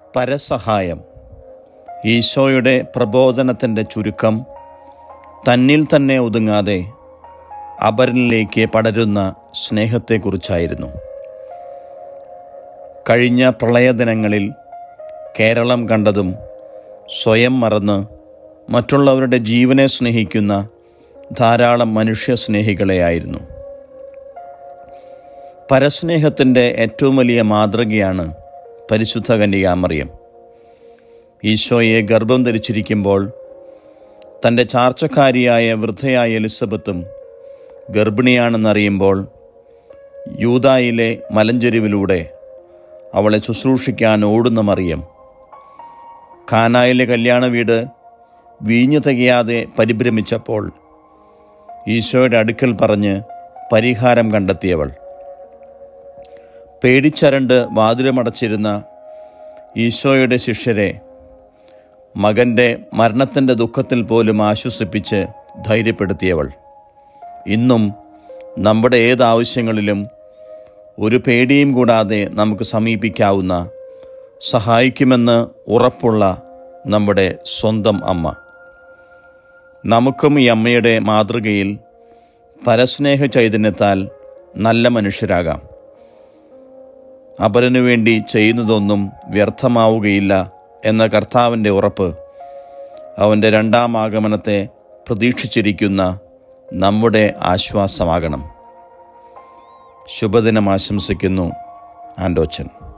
പരസഹായം ഈശോയുടെ പ്രബോധനത്തിൻ്റെ ചുരുക്കം തന്നിൽ തന്നെ ഒതുങ്ങാതെ അപരനിലേക്ക് പടരുന്ന സ്നേഹത്തെക്കുറിച്ചായിരുന്നു കഴിഞ്ഞ പ്രളയദിനങ്ങളിൽ കേരളം കണ്ടതും സ്വയം മറന്ന് മറ്റുള്ളവരുടെ ജീവനെ സ്നേഹിക്കുന്ന ധാരാളം മനുഷ്യ സ്നേഹികളെയായിരുന്നു പരസ്നേഹത്തിൻ്റെ ഏറ്റവും വലിയ മാതൃകയാണ് പരിശുദ്ധ കന്യകാമറിയം ഈശോയെ ഗർഭം ധരിച്ചിരിക്കുമ്പോൾ തൻ്റെ ചാർച്ചക്കാരിയായ വൃദ്ധയായ എലിസബത്തും ഗർഭിണിയാണെന്നറിയുമ്പോൾ യൂതായിലെ മലഞ്ചെരുവിലൂടെ അവളെ ശുശ്രൂഷിക്കാൻ ഓടുന്ന മറിയം കാനായിലെ കല്യാണ വീട് വീഞ്ഞു തികയാതെ പരിഭ്രമിച്ചപ്പോൾ ഈശോയുടെ അടുക്കൽ പറഞ്ഞ് പരിഹാരം കണ്ടെത്തിയവൾ പേടിച്ചരണ്ട് വാതിലുമടച്ചിരുന്ന ഈശോയുടെ ശിഷ്യരെ മകൻ്റെ മരണത്തിൻ്റെ ദുഃഖത്തിൽ പോലും ആശ്വസിപ്പിച്ച് ധൈര്യപ്പെടുത്തിയവൾ ഇന്നും നമ്മുടെ ഏത് ആവശ്യങ്ങളിലും ഒരു പേടിയും കൂടാതെ നമുക്ക് സമീപിക്കാവുന്ന സഹായിക്കുമെന്ന് ഉറപ്പുള്ള നമ്മുടെ സ്വന്തം അമ്മ നമുക്കും ഈ അമ്മയുടെ മാതൃകയിൽ പരസ്നേഹ ചൈതന്യത്താൽ നല്ല മനുഷ്യരാകാം അപരനു വേണ്ടി ചെയ്യുന്നതൊന്നും വ്യർത്ഥമാവുകയില്ല എന്ന കർത്താവിൻ്റെ ഉറപ്പ് അവൻ്റെ രണ്ടാം ആഗമനത്തെ പ്രതീക്ഷിച്ചിരിക്കുന്ന നമ്മുടെ ആശ്വാസമാകണം ശുഭദിനം ആശംസിക്കുന്നു ആൻഡോച്ചൻ